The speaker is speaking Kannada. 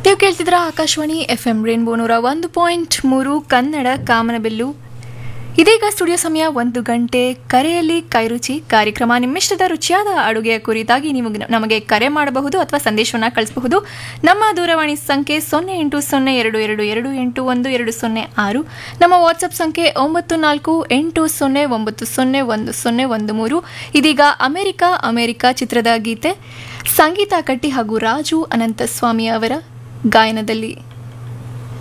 ನೀವು ಕೇಳ್ತಿದ್ರ ಆಕಾಶವಾಣಿ ಎಫ್ ಎಂ ರೇನ್ಬೋ ನೂರ ಒಂದು ಪಾಯಿಂಟ್ ಮೂರು ಕನ್ನಡ ಕಾಮನಬಿಲ್ಲು ಇದೀಗ ಸ್ಟುಡಿಯೋ ಸಮಯ ಒಂದು ಗಂಟೆ ಕರೆಯಲ್ಲಿ ಕೈರುಚಿ ಕಾರ್ಯಕ್ರಮ ನಿಮ್ಮಿಷ್ಟದ ರುಚಿಯಾದ ಅಡುಗೆಯ ಕುರಿತಾಗಿ ನೀವು ನಮಗೆ ಕರೆ ಮಾಡಬಹುದು ಅಥವಾ ಸಂದೇಶವನ್ನು ಕಳಿಸಬಹುದು ನಮ್ಮ ದೂರವಾಣಿ ಸಂಖ್ಯೆ ಸೊನ್ನೆ ಎಂಟು ಸೊನ್ನೆ ಎರಡು ಎರಡು ಎರಡು ಎಂಟು ಒಂದು ಎರಡು ಸೊನ್ನೆ ಆರು ನಮ್ಮ ವಾಟ್ಸಪ್ ಸಂಖ್ಯೆ ಒಂಬತ್ತು ನಾಲ್ಕು ಎಂಟು ಸೊನ್ನೆ ಒಂಬತ್ತು ಸೊನ್ನೆ ಒಂದು ಸೊನ್ನೆ ಒಂದು ಮೂರು ಇದೀಗ ಅಮೆರಿಕ ಅಮೆರಿಕ ಚಿತ್ರದ ಗೀತೆ ಸಂಗೀತ ಕಟ್ಟಿ ಹಾಗೂ ರಾಜು ಅನಂತಸ್ವಾಮಿ ಅವರ ಗಾಯನದಲ್ಲಿ